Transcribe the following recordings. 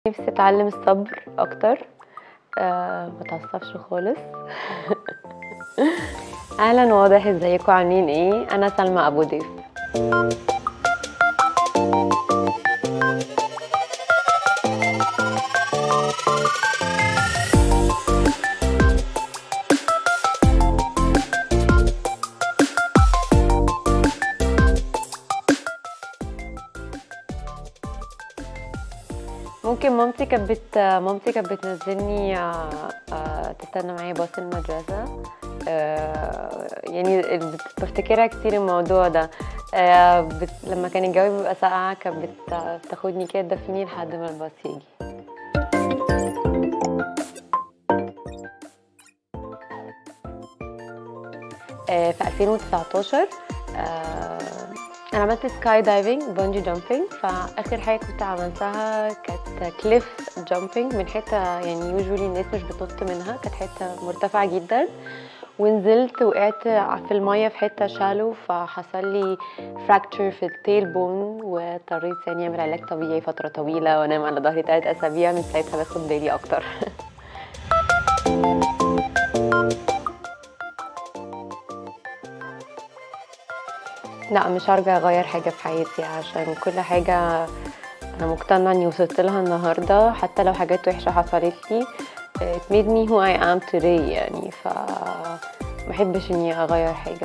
نفسي اتعلم الصبر اكتر آه ما اتعصبش خالص اهلا واضح ازيكم عاملين ايه انا سلمى ابو ضيف ممكن مامتي كانت بت... مامتي كانت بتنزلني آه، آه، تستنى معايا باص المدرسة آه، يعني ال- بت- بفتكرها كتير الموضوع ده آه، بت... لما كان الجو بيبقى ساقعة كانت بت... بتاخدني كده تدفيني لحد ما الباص يجي آه، في 2019 آه، انا عملت سكاي دايفنج بونجي جامبينج فاخر حاجه كنت عملتها كانت كليف جامبينج من حته يعني يوجولي الناس مش بتنط منها كانت حته مرتفعه جدا ونزلت وقعت في الميه في حته شالو فحصل لي فراكتشر في التيل بون واضطريت يعني اعمل علاج طبيعي فتره طويله وانام على ظهري ثلاث اسابيع من ساعتها باخد بالي اكتر لا مش هرجع اغير حاجه في حياتي عشان كل حاجه انا مقتنعه اني وصلت لها النهارده حتى لو حاجات وحشه حصلت لي it made me who I am today يعني ف محبش اني اغير حاجه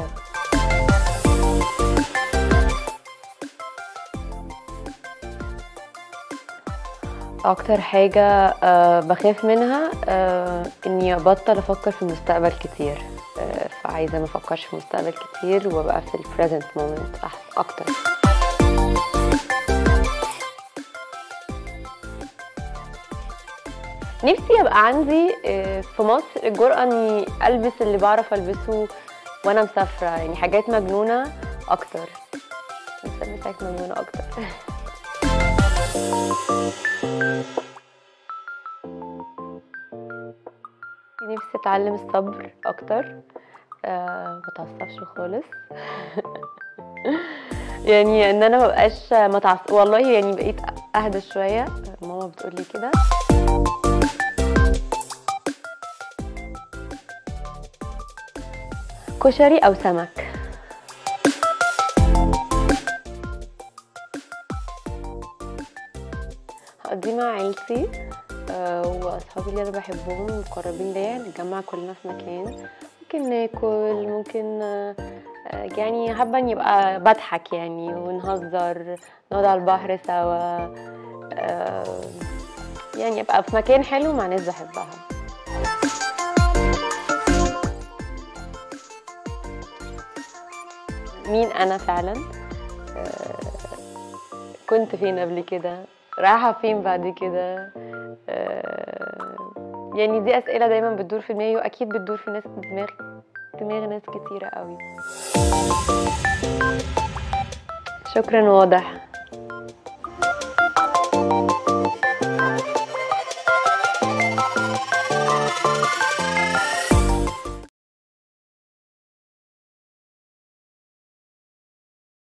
اكتر حاجه آه، بخاف منها آه، اني ابطل افكر في المستقبل كتير آه، فعايزه ما افكرش في المستقبل كتير وابقى في البريزنت مومنت اكتر نفسي ابقى عندي آه، في مصر الجرأة اني البس اللي بعرف البسه وانا مسافرة يعني حاجات مجنونة اكتر نفسي البس حاجات مجنونة اكتر نفسي اتعلم الصبر اكتر آه، ما اتعصبش خالص يعني ان انا مبقاش متعصب والله يعني بقيت اهدى شويه ماما بتقولي كده كشري او سمك هقضيه مع عيلتي آه، واصحابي اللي انا بحبهم مقربين ليا نتجمع كلنا في مكان ممكن ناكل ممكن آه، آه، يعني حابه ان يبقى بضحك يعني ونهزر نقعد على البحر سوا آه، يعني ابقى في مكان حلو مع ناس بحبها مين انا فعلا آه، كنت فين قبل كده رايحه فين بعد كده آه، يعني دي اسئله دايما بتدور في دماغي واكيد بتدور في ناس دماغ دماغ ناس كتيره قوي شكرا واضح